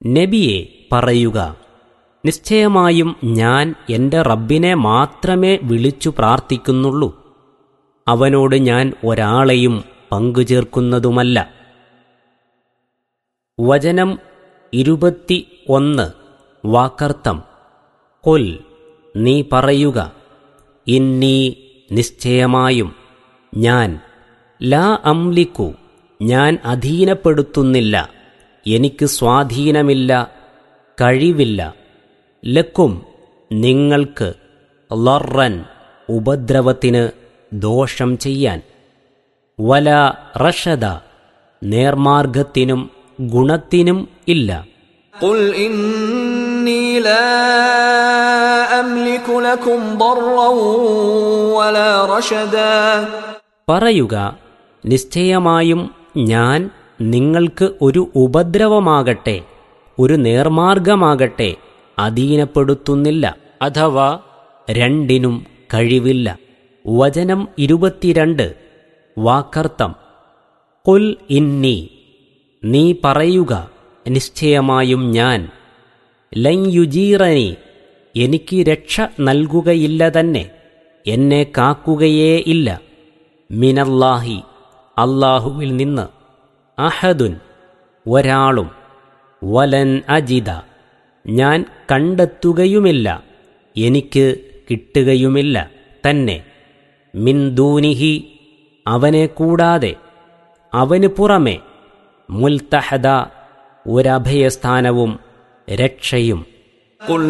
നബിയെ പറയുക നിശ്ചയമായും ഞാൻ എൻ്റെ റബ്ബിനെ മാത്രമേ വിളിച്ചു പ്രാർത്ഥിക്കുന്നുള്ളൂ അവനോട് ഞാൻ ഒരാളെയും പങ്കുചേർക്കുന്നതുമല്ല വചനം ഇരുപത്തി ഒന്ന് വാക്കർത്ഥം കൊൽ നീ പറയുക ഇന്നീ നിശ്ചയമായും ഞാൻ ലാ അംലിക്കു ഞാൻ അധീനപ്പെടുത്തുന്നില്ല എനിക്ക് സ്വാധീനമില്ല കഴിവില്ല ലക്കും നിങ്ങൾക്ക് ലറൻ ഉപദ്രവത്തിന് ദോഷം ചെയ്യാൻ വല റഷദ നേർമാർഗത്തിനും ഗുണത്തിനും ഇല്ല قل إني لا أملك لكم ضرا ولا رشدا പറയുക നിശ്ചയമായും ഞാൻ നിങ്ങൾക്ക് ഒരു ഉപദ്രവമാകട്ടെ ഒരു നേർമാർഗമാകട്ടെ അധീനപ്പെടുത്തുന്നില്ല അഥവാ രണ്ടിനും കഴിവില്ല വചനം ഇരുപത്തിരണ്ട് വാക്കർത്ഥം കുൽ ഇന്നി നീ പറയുക നിശ്ചയമായും ഞാൻ ലൻ യുജീറനി എനിക്ക് രക്ഷ നൽകുകയില്ല തന്നെ എന്നെ കാക്കുകയേ ഇല്ല മിനല്ലാഹി അള്ളാഹുവിൽ നിന്ന് അഹദുൻ ഒരാളും വലൻ അജിത ഞാൻ കണ്ടെത്തുകയുമില്ല എനിക്ക് കിട്ടുകയുമില്ല തന്നെ മിന്ദൂനിഹി അവനെ കൂടാതെ അവന് പുറമെ മുൽത്തഹദ ഒരഭയസ്ഥാനവും രക്ഷയും قل